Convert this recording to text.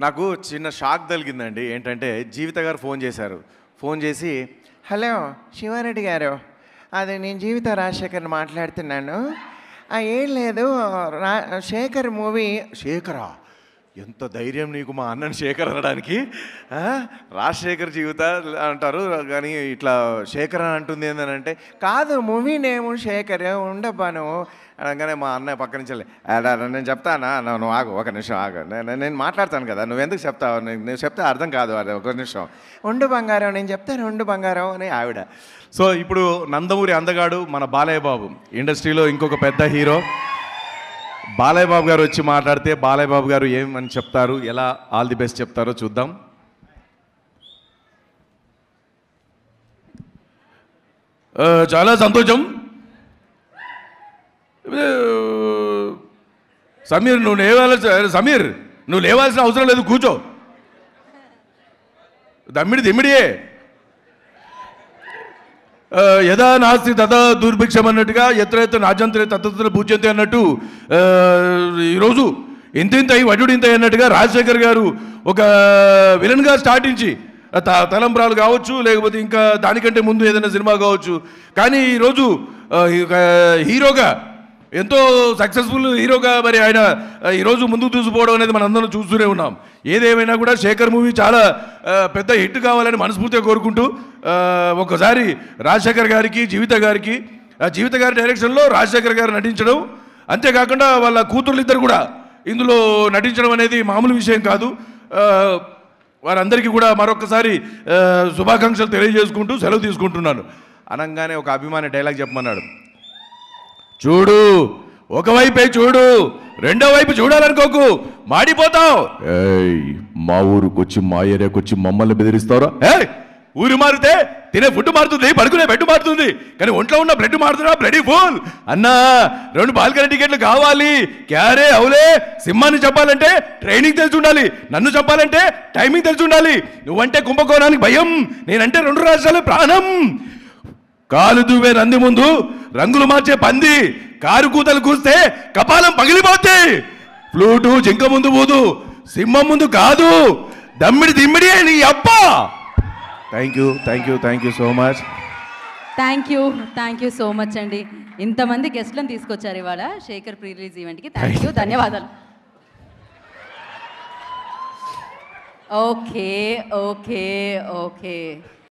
నాకు చిన్న షాక్ తగిలిందండి ఏంటంటే జీవిత గారు ఫోన్ చేశారు ఫోన్ చేసి హలో శివారెడ్డి గారు అది నేను జీవిత రాజశేఖర్ని మాట్లాడుతున్నాను "ఆ, ఏం లేదు రా శేఖర్ మూవీ శేఖరా ఎంత ధైర్యం నీకు మా అన్నని శేఖర్ అనడానికి ఆ? రాజశేఖర్ జీవిత అంటారు కానీ ఇట్లా శేఖర్ అని అంటుంది ఏంటంటే కాదు మూవీ నేము శేఖర్ ఉండబ్బా నువ్వు అనగానే మా అన్నయ్య పక్క నుంచి వెళ్ళి, "అడా, నేను చెప్తానా నువ్వు నువ్వు ఆగు ఒక నిమిషం ఆగు నేను నేను మాట్లాడతాను కదా నువ్వు ఎందుకు చెప్తావు నేను నేను చెప్తే అర్థం కాదు అది ఒక నిమిషం ఉండు బంగారం నేను చెప్తాను ఉండు బంగారం అని ఆవిడ సో ఇప్పుడు నందమూరి అందగాడు మన బాలయ్య బాబు ఇండస్ట్రీలో ఇంకొక పెద్ద హీరో బాలయ్య బాబు గారు వచ్చి మాట్లాడితే బాలయ్య బాబు గారు ఏమని చెప్తారు ఎలా ఆల్ ది బెస్ట్ చెప్తారో చూద్దాం ఆ, చాలా సంతోషం ఆ, సమీర్ నువ్వు లేవాల్సిన సమీర్ నువ్వు లేవాల్సిన అవసరం లేదు కూర్చో దమ్మిడి దిమ్మిడియే ఆ, యథా నాస్తి తథా దుర్భిక్షం అన్నట్టుగా ఎత్రైతే నాజంత్రే తత్ర పూజ్యంతే అన్నట్టు ఆ, ఈరోజు ఇంతింత వడ్డు ఇంత అన్నట్టుగా రాజశేఖర్ గారు ఒక విలన్గా స్టార్టించి త- తలంబ్రాలు కావచ్చు లేకపోతే ఇంకా దానికంటే ముందు ఏదైనా సినిమా కావచ్చు కానీ ఈరోజు ఆ, ఒక హీరోగా ఎంతో సక్సెస్ఫుల్ హీరోగా మరి ఆయన ఆ, ఈరోజు ముందుకు దూసిపోవడం అనేది మనందరం చూస్తూనే ఉన్నాం ఏదేమైనా కూడా శేఖర్ మూవీ చాలా ఆ, పెద్ద హిట్ కావాలని మనస్ఫూర్తిగా కోరుకుంటూ ఆ, ఒకసారి రాజశేఖర్ గారికి జీవిత గారికి ఆ జీవిత గారి డైరెక్షన్లో రాజశేఖర్ గారు నటించడం అంతేకాకుండా వాళ్ళ కూతుర్లు ఇద్దరు కూడా ఇందులో నటించడం అనేది మామూలు విషయం కాదు ఆ, వారందరికీ కూడా మరొకసారి ఆ, శుభాకాంక్షలు తెలియజేసుకుంటూ సెలవు తీసుకుంటున్నాను అనగానే ఒక అభిమాని డైలాగ్ చెప్పమన్నాడు చూడు ఒకవైపే చూడు రెండో వైపు చూడాలనుకోకు మాడిపోతావు ఏయ్ మా ఊరుకు వచ్చి మా ఏరియాకి వచ్చి మమ్మల్ని బెదిరిస్తారా ఏయ్ ఊరు మారితే తినే ఫుడ్ మారుతుంది పడుకునే బెడ్ మారుతుంది కానీ ఒంట్లో ఉన్న బ్లడ్ మారుతున్నా బ్లడ్ ఫుల్ అన్నా రెండు బాల్కనీ టికెట్లు కావాలి క్యారే అవులే సింహాన్ని చెప్పాలంటే ట్రైనింగ్ తెలిసి ఉండాలి నన్ను చెప్పాలంటే టైమింగ్ తెలిసి ఉండాలి నువ్వంటే కుంభకోణానికి భయం నేనంటే రెండు రాష్ట్రాలే ప్రాణం కాలు దువ్వే నంది ముందు రంగులు మార్చే పంది కారు కూతలు కూస్తే కపాలం పగిలిపోతే ఫ్లూటు జింక ముందు పోదు సింహం ముందు కాదు దమ్మిడి దిమ్మిడి నీ అబ్బా thank you thank you thank you so much thank you thank you so much అండి ఇంతమంది గెస్ట్లను తీసుకొచ్చారు ఇవాళ శేఖర్ ప్రీ రిలీజ్ ఈవెంట్కి థ్యాంక్ యూ ధన్యవాదాలు ఓకే ఓకే ఓకే